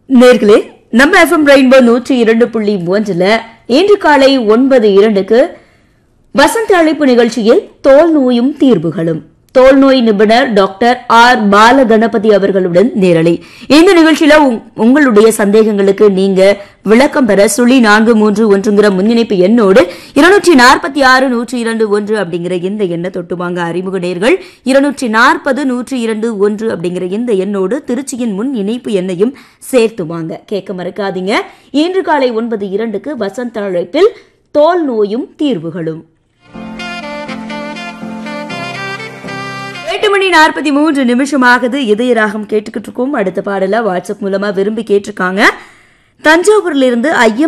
நேர்களே நம்ம FM rainbow நூற்றி இரண்டு புள்ளி ஒன்றுல இன்று காலை ஒன்பது இரண்டுக்கு வசந்த அழைப்பு நிகழ்ச்சியில் தோல் நோயும் தீர்வுகளும் தோல் நோய் நிபுணர் டாக்டர் ஆர் பால கணபதி அவர்களுடன் நேரலை இந்த நிகழ்ச்சியில உங்- உங்களுடைய சந்தேகங்களுக்கு நீங்க விளக்கம் பெற சுழி நான்கு மூன்று ஒன்றுங்கிற முன்னிணைப்பு எண்ணோடு இருநூற்றி நாற்பத்தி ஆறு நூற்றி இரண்டு ஒன்று அப்படிங்கிற இந்த எண்ணை தொட்டு வாங்க அறிமுக நேர்கள் இருநூற்றி நாற்பது நூற்றி இரண்டு ஒன்று அப்படிங்கிற இந்த எண்ணோடு திருச்சியின் முன் இணைப்பு எண்ணையும் சேர்த்து வாங்க கேட்க மறக்காதீங்க இன்று காலை ஒன்பது இரண்டுக்கு வசந்த அழைப்பில் தோல் நோயும் தீர்வுகளும் எட்டு மணி நாற்பத்தி மூன்று நிமிஷம் ஆகுது இதய ராகம் கேட்டுக்கிட்டு இருக்கோம் அடுத்த பாடல வாட்ஸ்அப் மூலமா விரும்பி கேட்டிருக்காங்க தஞ்சாவூர்ல இருந்து ஐயம்